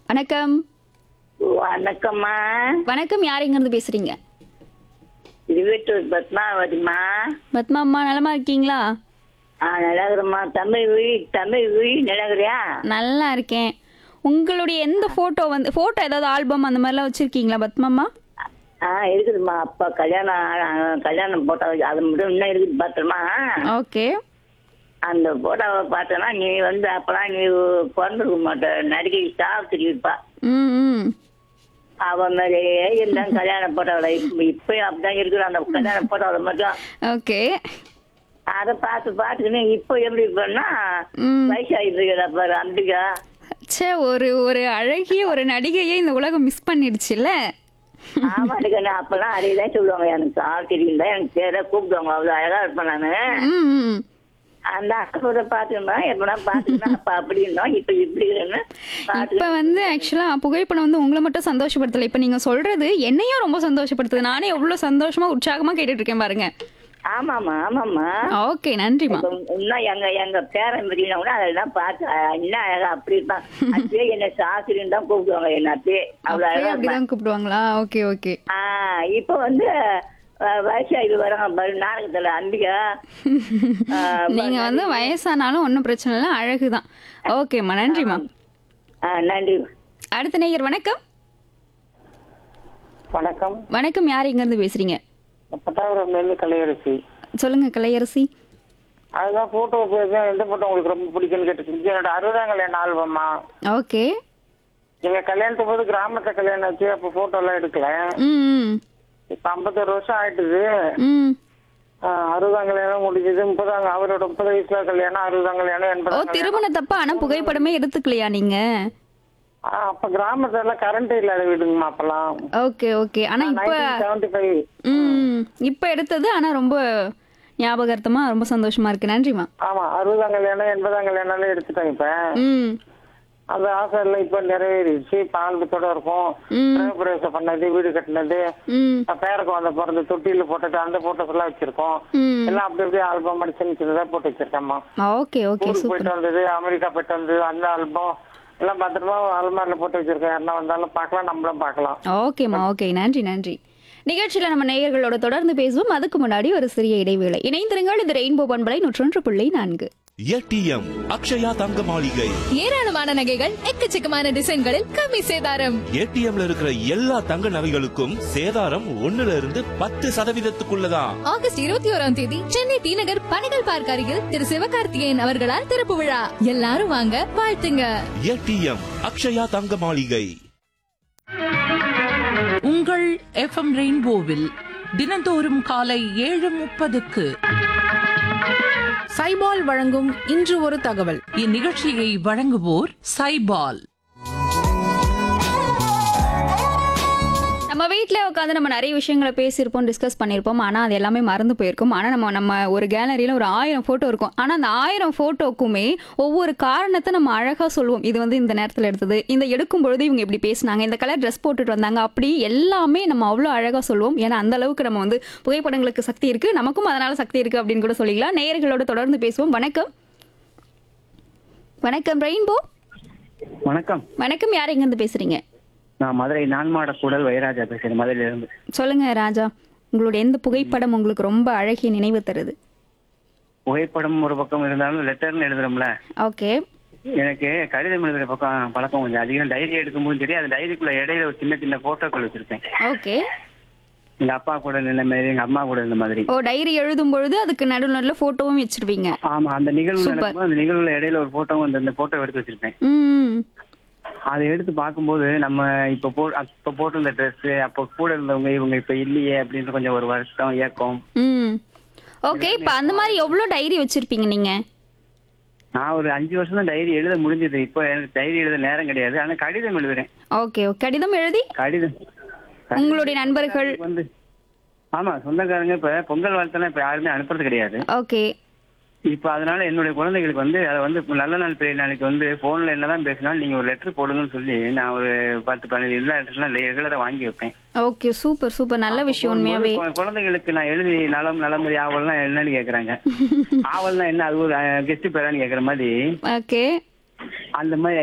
வணக்கம் வணக்கம்மா வணக்கம் யார் இருந்து பேசுறீங்க திருவெட்டூர் பத்மாவதிம்மா பத்மா அம்மா நலமா இருக்கீங்களா ஆ நல்லாகிறம்மா தமிழ் விழி தமிழ் விழி நல்லாகிறியா நல்லா இருக்கேன் உங்களுடைய எந்த போட்டோ வந்து போட்டோ ஏதாவது ஆல்பம் அந்த மாதிரிலாம் வச்சிருக்கீங்களா பத்மாம்மா ஆ இருக்குதும்மா அப்பா கல்யாணம் ஆ, கல்யாணம் போட்டோ அது மட்டும் இன்னும் இருக்குது பாத்திரமா ஓகே அந்த போட்டோவை பார்த்தோன்னா நீ வந்து அப்பெல்லாம் நீ பிறந்திருக்க மாட்ட நடிகை சாப்பிட்டுருப்பா ம் ம் அவன் மாதிரியே இருந்தான் கல்யாண போட்டோவில் இப்போ இப்பயும் அப்படிதான் இருக்குது அந்த கல்யாண போட்டோவில் மட்டும் ஓகே அதை பார்த்து பார்த்துக்கின்னு இப்போ எப்படி பண்ணா ம் வயசாகிட்டு இருக்கிற பாரு அம்பிகா ச்சே ஒரு ஒரு அழகிய ஒரு நடிகையை இந்த உலகம் மிஸ் பண்ணிடுச்சுல்ல ஆமா எனக்கு அப்பெல்லாம் அதையதான் சொல்லுவாங்க எனக்கு ஆள் தெரியல எனக்கு பேர கூப்பிடுவாங்க அவ்வளவு அழகா இருப்பேன் நானு ம் ம். அந்த அக்கோட பாத்துக்கணும் எப்படா பாத்துக்கணும் அப்ப அப்படி இருந்தோம் இப்ப இப்படி இருன்னு இப்ப வந்து ஆக்சுவலா புகைப்படம் வந்து உங்களை மட்டும் சந்தோஷப்படுத்தல இப்ப நீங்க சொல்றது என்னையும் ரொம்ப சந்தோஷப்படுத்துது நானே எவ்வளவு சந்தோஷமா உற்சாகமா கேட்டுட்டு இருக்கேன் பாருங்க ஆமாமா ஆமாமா ஓகே நன்றிமா இப்ப இன்னும் எங்க எங்க பேரன் பத்தினா கூட அதெல்லாம் பார்த்து அஹ், என்ன அழகா அப்படி இருப்பான் அப்படியே என்ன சாஸ்திரின்னு தான் கூப்பிடுவாங்க என்ன அப்படியே அவ்வளவு அப்படியே அழகா இருப்பான். அப்படிதான் கூப்பிடுவாங்களா ஓகே ஓகே ஆஹ் இப்ப வந்து அஹ், வயசாகி வராங்க பாரு நாடகத்துல அம்பிகா ஆஹ், நீங்க வந்து வயசானாலும் ஒன்றும் பிரச்சனை இல்லை அழகுதான் ஓகேம்மா நன்றிம்மா ஆஹ், நன்றி அடுத்த நேயர் வணக்கம் வணக்கம் வணக்கம் யார் இங்க இருந்து பேசுறீங்க பட்டாபுரம் நெல்லு கலையரசி சொல்லுங்க கலையரசி அதுதான் போட்டோ போயிருந்தேன் எந்த போட்டோ உங்களுக்கு ரொம்ப பிடிக்கும்னு கேட்டுச்சு என்னோட அறுபதாம் கல்யாண ஆல்பமா ஓகே எங்க கல்யாணத்துக்கு போது கிராமத்துல கல்யாணம் ஆச்சு அப்ப போட்டோ எல்லாம் எடுக்கல ம் ம், இப்ப ஐம்பத்தொரு வருஷம் ஆயிட்டுது ம் ஆஹ் அறுபதாம் கல்யாணம் முடிஞ்சது முப்பதாம் அவரோட முப்பது வயசுல கல்யாணம் அறுபதாம் கல்யாணம் ஓ எண்பதாம் கல்யாணம். திருமணத்தப்ப ஆனா புகைப்படமே எடுத்துக்கலையா நீங்க ஆஹ் அப்ப கிராமத்துல எல்லாம் கரண்ட் இல்லாத வீடுங்கம்மா அப்பெல்லாம் ஓகே ஓகே ஆனா இப்ப செவன்டி ஃபைவ் ம் இப்ப எடுத்தது ஆனா ரொம்ப ஞாபகார்த்தமா ரொம்ப சந்தோஷமா இருக்கு நன்றிமா ஆமா அறுபதாம் கல்யாணம் எண்பதாம் கல்யாணம் எடுத்துட்டேன் இப்ப ம் அந்த ஆசை எல்லாம் இப்ப நிறைவேறிடுச்சு இப்ப ஆல்பத்தோட இருக்கும் ம். கிரகப்பிரவேசம் பண்ணது வீடு கட்டினது ம் பேருக்கு வந்த பிறந்த தொட்டியில போட்டது அந்த போட்டோஸ் எல்லாம் வச்சிருக்கோம் ம் எல்லாம் அப்படி அப்படியே ஆல்பம் மாதிரி சின்ன சின்னதா போட்டு வச்சிருக்கேம்மா ஓகே ஓகே ஊருக்கு சூப்பர் போயிட்டு வந்தது அமெரிக்கா போயிட்டு வந்தது அந்த ஆல்பம் எல்லாம் பத்திரமா அல்மாரில போட்டு வச்சிருக்கேன் யாருன்னா வந்தாலும் பார்க்கலாம் நம்மளும் பார்க்கலாம் ஓகேம்மா ஓகே நன்றி நன்றி நிகழ்ச்சியில நம்ம நேயர்களோட தொடர்ந்து பேசுவோம் அதுக்கு முன்னாடி ஒரு சிறிய இடைவேளை இணைந்திருங்கள் இது ரெயின்போ பண்பலை நூற்றொன்று புள்ளி நான்கு ஏடிஎம் அக்ஷயா தங்க மாளிகை ஏராளமான நகைகள் எக்கச்சக்கமான டிசைன்களில் கம்மி சேதாரம் ஏடிஎம்ல இருக்கிற எல்லா தங்க நகைகளுக்கும் சேதாரம் ஒண்ணுல இருந்து பத்து சதவீதத்துக்குள்ளதான் ஆகஸ்ட் இருபத்தி ஓராம் தேதி சென்னை டி நகர் பனகல் பார்க் அருகில் திரு சிவகார்த்திகேயன் அவர்களால் திறப்பு விழா எல்லாரும் வாங்க வாழ்த்துங்க ஏடிஎம் அக்ஷயா தங்க மாளிகை உங்கள் எஃப்எம் ரெயின்போவில் தினந்தோறும் காலை ஏழு முப்பதுக்கு சைபால் வழங்கும் இன்று ஒரு தகவல் இந்நிகழ்ச்சியை வழங்குவோர் சைபால் நம்ம வீட்ல உட்காந்து நம்ம நிறைய விஷயங்களை பேசியிருப்போம் டிஸ்கஸ் பண்ணியிருப்போம் ஆனா அது எல்லாமே மறந்து போயிருக்கும் ஆனா நம்ம நம்ம ஒரு கேலரியில ஒரு ஆயிரம் போட்டோ இருக்கும் ஆனா அந்த ஆயிரம் போட்டோக்குமே ஒவ்வொரு காரணத்தை நம்ம அழகா சொல்லுவோம் இது வந்து இந்த நேரத்துல எடுத்தது இந்த எடுக்கும் பொழுது இவங்க இப்படி பேசினாங்க இந்த கலர் ட்ரெஸ் போட்டுட்டு வந்தாங்க அப்படி எல்லாமே நம்ம அவ்வளோ அழகா சொல்லுவோம் ஏன்னா அந்த அளவுக்கு நம்ம வந்து புகைப்படங்களுக்கு சக்தி இருக்கு நமக்கும் அதனால சக்தி இருக்கு அப்படின்னு கூட சொல்லிக்கலாம் நேயர்களோட தொடர்ந்து பேசுவோம் வணக்கம் வணக்கம் ரெயின்போ வணக்கம் வணக்கம் யார் எங்க இருந்து பேசுறீங்க நான் மதுரை நான்மாட கூடல் வைராஜா பேசுறேன் மதுரையில இருந்து சொல்லுங்க ராஜா உங்களுடைய எந்த புகைப்படம் உங்களுக்கு ரொம்ப அழகிய நினைவு தருது புகைப்படம் ஒரு பக்கம் இருந்தாலும் லெட்டர்னு எழுதுறோம்ல ஓகே எனக்கு கடிதம் எழுதுற பக்கம் பழக்கம் கொஞ்சம் அதிகம் டைரி எடுக்கும்போது சரி அந்த டைரிக்குள்ள இடையில ஒரு சின்ன சின்ன போட்டோக்கள் வச்சிருப்பேன் ஓகே எங்க அப்பா கூட நின்ன மாதிரி எங்க அம்மா கூட இருந்த மாதிரி ஓ டைரி எழுதும் பொழுது அதுக்கு நடுவில் நடுவில் போட்டோவும் வச்சிருப்பீங்க ஆமா அந்த நிகழ்வு Super. நடக்கும்போது அந்த நிகழ்வுல இடையில ஒரு போட்டோ வந்து அந்த போட்டோ எடுத்து வச்சிருப்பேன் ம் அதை எடுத்து பார்க்கும்போது நம்ம இப்ப போ இப்ப போட்டிருந்த ட்ரெஸ் அப்போ கூட இருந்தவங்க இவங்க இப்ப இல்லையே அப்படின்னு கொஞ்சம் ஒரு வருஷம் ஏக்கம் ம் ஓகே இப்போ அந்த மாதிரி எவ்வளோ டைரி வச்சிருப்பீங்க நீங்க நான் ஒரு அஞ்சு வருஷம் தான் டைரி எழுத முடிஞ்சது இப்போ எனக்கு டைரி எழுத நேரம் கிடையாது ஆனா கடிதம் எழுதுறேன் ஓகே கடிதம் எழுதி கடிதம் உங்களுடைய நண்பர்கள் வந்து ஆமா சொந்தக்காரங்க இப்ப பொங்கல் வாழ்த்தெல்லாம் இப்ப யாருமே அனுப்புறது கிடையாது ஓகே இப்ப அதனால என்னுடைய குழந்தைகளுக்கு வந்து அதை வந்து நல்ல நாள் பெரிய நாளைக்கு வந்து போன்ல என்னதான் பேசினாலும் நீங்க ஒரு லெட்டர் போடுங்கன்னு சொல்லி நான் ஒரு பத்து பதினஞ்சு எல்லா லெட்டர்லாம் ரெகுலரா வாங்கி வைப்பேன் ஓகே சூப்பர் சூப்பர் நல்ல விஷயம் உண்மையாவே கு- குழந்தைகளுக்கு நான் எழுதி நலம் நலமுறை ஆவல்னா என்னன்னு கேக்குறாங்க ஆவல்னா என்ன அது ஒரு கெஸ்ட் பேரான்னு கேக்குற மாதிரி ஓகே அந்த மாதிரி